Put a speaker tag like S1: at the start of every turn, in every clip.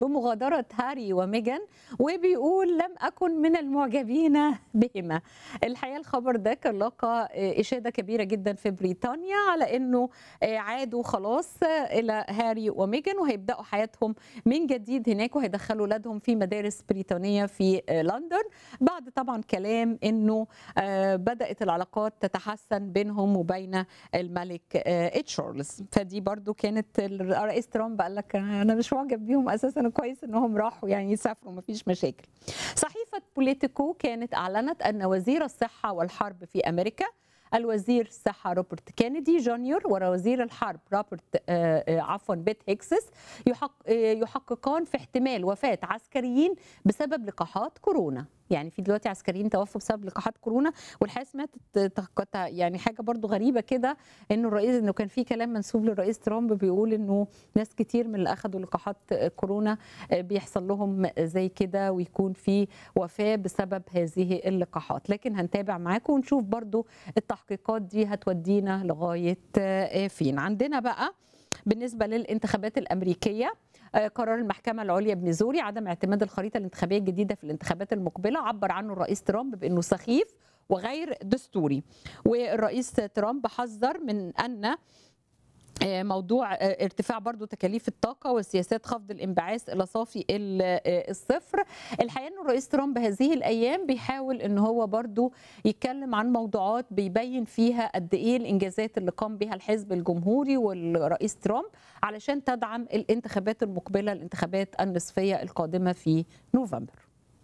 S1: بمغادرة هاري وميجان وبيقول لم أكن من المعجبين بهما الحقيقة الخبر ده كان لاقى إشادة كبيرة جدا في بريطانيا على أنه عادوا خلاص إلى هاري وميجان وهيبدأوا حياتهم من جديد هناك وهيدخلوا أولادهم في مدارس بريطانية في لندن بعد طبعا كلام أنه بدأت العلاقات تتحسن بينهم وبين الملك تشارلز فدي برضو كانت الرئيس ترامب قال لك أنا مش معجب بيهم أساسا كويس انهم راحوا يعني يسافروا مفيش مشاكل. صحيفه بوليتيكو كانت اعلنت ان وزير الصحه والحرب في امريكا الوزير الصحه روبرت كينيدي جونيور ووزير الحرب روبرت عفوا بيت هيكسس يحق يحققان في احتمال وفاه عسكريين بسبب لقاحات كورونا يعني في دلوقتي عسكريين توفوا بسبب لقاحات كورونا والحقيقه سمعت يعني حاجه برضو غريبه كده انه الرئيس انه كان في كلام منسوب للرئيس ترامب بيقول انه ناس كتير من اللي اخذوا لقاحات كورونا بيحصل لهم زي كده ويكون في وفاه بسبب هذه اللقاحات لكن هنتابع معاكم ونشوف برضو التحقيقات دي هتودينا لغايه فين عندنا بقى بالنسبه للانتخابات الامريكيه قرار المحكمة العليا بميزوري عدم اعتماد الخريطة الانتخابية الجديدة في الانتخابات المقبلة عبر عنه الرئيس ترامب بأنه سخيف وغير دستوري والرئيس ترامب حذر من أن موضوع ارتفاع برضو تكاليف الطاقه وسياسات خفض الانبعاث الى صافي الصفر الحقيقه ان الرئيس ترامب هذه الايام بيحاول ان هو برضو يتكلم عن موضوعات بيبين فيها قد ايه الانجازات اللي قام بها الحزب الجمهوري والرئيس ترامب علشان تدعم الانتخابات المقبله الانتخابات النصفيه القادمه في نوفمبر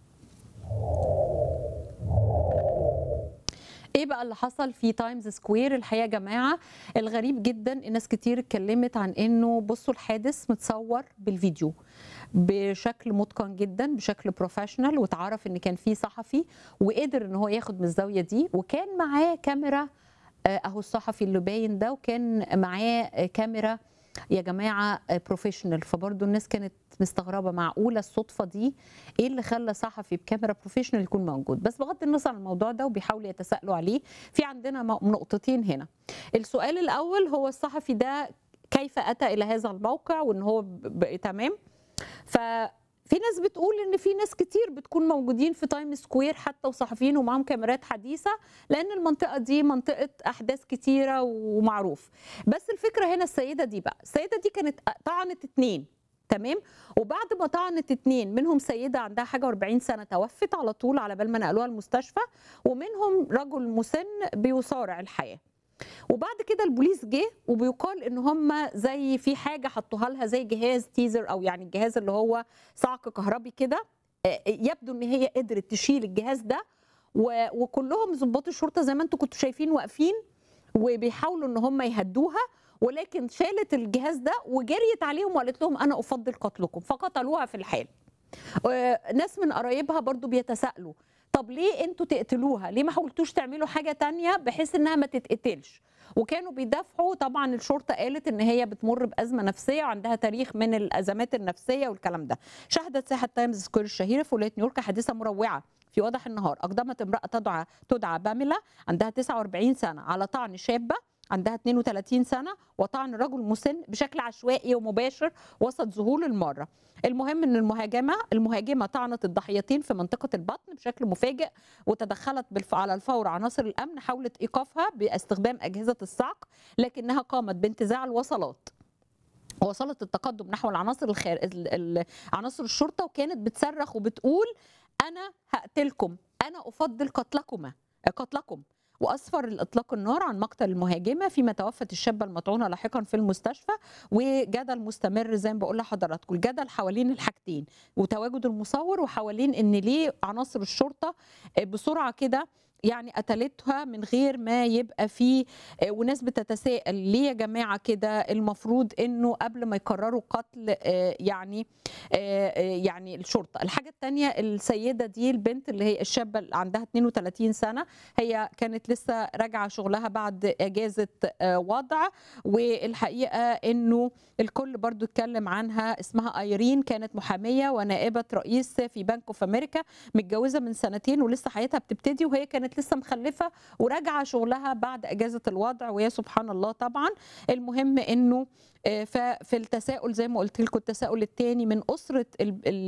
S1: ايه بقى اللي حصل في تايمز سكوير الحقيقه يا جماعه الغريب جدا الناس كتير اتكلمت عن انه بصوا الحادث متصور بالفيديو بشكل متقن جدا بشكل بروفيشنال واتعرف ان كان في صحفي وقدر ان هو ياخد من الزاويه دي وكان معاه كاميرا اهو الصحفي اللي باين ده وكان معاه كاميرا يا جماعه بروفيشنال فبرضه الناس كانت مستغربه معقوله الصدفه دي ايه اللي خلى صحفي بكاميرا بروفيشنال يكون موجود بس بغض النظر عن الموضوع ده وبيحاولوا يتساءلوا عليه في عندنا نقطتين هنا السؤال الاول هو الصحفي ده كيف اتى الى هذا الموقع وان هو تمام ف في ناس بتقول ان في ناس كتير بتكون موجودين في تايم سكوير حتى وصحفيين ومعاهم كاميرات حديثه لان المنطقه دي منطقه احداث كتيره ومعروف بس الفكره هنا السيده دي بقى السيده دي كانت طعنت اتنين تمام وبعد ما طعنت اتنين منهم سيده عندها حاجه و40 سنه توفت على طول على بال ما نقلوها المستشفى ومنهم رجل مسن بيصارع الحياه وبعد كده البوليس جه وبيقال ان هم زي في حاجه حطوها لها زي جهاز تيزر او يعني الجهاز اللي هو صعق كهربي كده يبدو ان هي قدرت تشيل الجهاز ده وكلهم ضباط الشرطه زي ما انتم كنتوا شايفين واقفين وبيحاولوا ان هم يهدوها ولكن شالت الجهاز ده وجريت عليهم وقالت لهم انا افضل قتلكم فقتلوها في الحال ناس من قرايبها برضو بيتساءلوا طب ليه انتوا تقتلوها ليه ما حاولتوش تعملوا حاجه تانية بحيث انها ما تتقتلش وكانوا بيدافعوا طبعا الشرطه قالت ان هي بتمر بازمه نفسيه وعندها تاريخ من الازمات النفسيه والكلام ده شهدت ساحه تايمز سكوير الشهيره في ولايه نيويورك حادثه مروعه في وضح النهار اقدمت امراه تدعى تدعى باميلا عندها 49 سنه على طعن شابه عندها 32 سنه وطعن رجل مسن بشكل عشوائي ومباشر وسط ذهول الماره المهم ان المهاجمه المهاجمه طعنت الضحيتين في منطقه البطن بشكل مفاجئ وتدخلت بالف... على الفور عناصر الامن حاولت ايقافها باستخدام اجهزه الصعق لكنها قامت بانتزاع الوصلات وصلت التقدم نحو العناصر الخير... عناصر الشرطه وكانت بتصرخ وبتقول انا هقتلكم انا افضل قتلكما قتلكم واسفر الاطلاق النار عن مقتل المهاجمه فيما توفت الشابه المطعونه لاحقا في المستشفى وجدل مستمر زي ما بقول لحضراتكم الجدل حوالين الحاجتين وتواجد المصور وحوالين ان ليه عناصر الشرطه بسرعه كده يعني قتلتها من غير ما يبقى في وناس بتتساءل ليه يا جماعه كده المفروض انه قبل ما يقرروا قتل يعني يعني الشرطه الحاجه الثانيه السيده دي البنت اللي هي الشابه اللي عندها 32 سنه هي كانت لسه راجعه شغلها بعد اجازه وضع والحقيقه انه الكل برضو اتكلم عنها اسمها ايرين كانت محاميه ونائبه رئيس في بنك اوف امريكا متجوزه من سنتين ولسه حياتها بتبتدي وهي كانت كانت لسه مخلفه وراجعه شغلها بعد اجازه الوضع ويا سبحان الله طبعا المهم انه ففي التساؤل زي ما قلت لكم التساؤل الثاني من اسره